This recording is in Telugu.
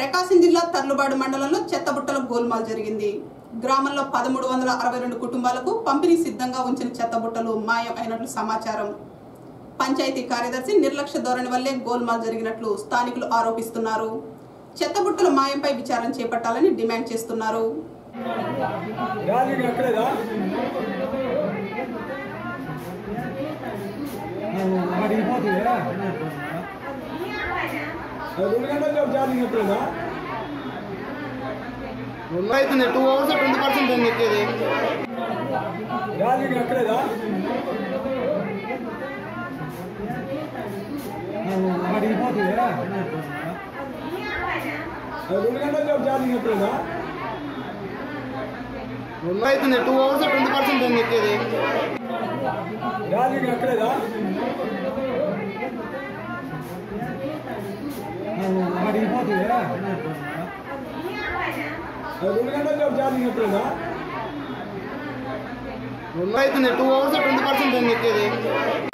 ప్రకాశం జిల్లా తర్లుబాడు మండలంలో చెత్తబుట్టల గోల్మాల్ జరిగింది గ్రామంలో పదమూడు వందల అరవై రెండు కుటుంబాలకు పంపిణీ సిద్ధంగా ఉంచిన చెత్తబుట్టలు మాయం అయినట్లు సమాచారం పంచాయతీ కార్యదర్శి నిర్లక్ష్య ధోరణి వల్లే గోల్మాల్ జరిగినట్లు స్థానికులు ఆరోపిస్తున్నారు చెత్తబుట్టల మాయంపై విచారణ చేపట్టాలని డిమాండ్ చేస్తున్నారు గాలికి ఎక్కలేదా మరి పోతుంది రెండు గంటల ఛార్జింగ్ ఎక్కలేదా రెండు అవుతుంది టూ అవర్స్ ట్వంటీ పర్సెంట్ ఉంది ఎక్కేది గాలికి ఎక్కలేదా మరి పోతుంది రెండు గంటల ఛార్జింగ్ ఎక్కలేదా రెండు అవుతుంది టూ అవర్స్ ట్వంటీ పర్సెంట్ ఉంది ఎక్కేది గాలికి ఎక్కలేదా మరి పోతుంది రెండు గంటల ఛార్జింగ్ ఎక్కలేదా రెండు అవుతుంది టూ అవర్స్ ట్వంటీ పర్సెంట్ ఉంది ఎక్కేది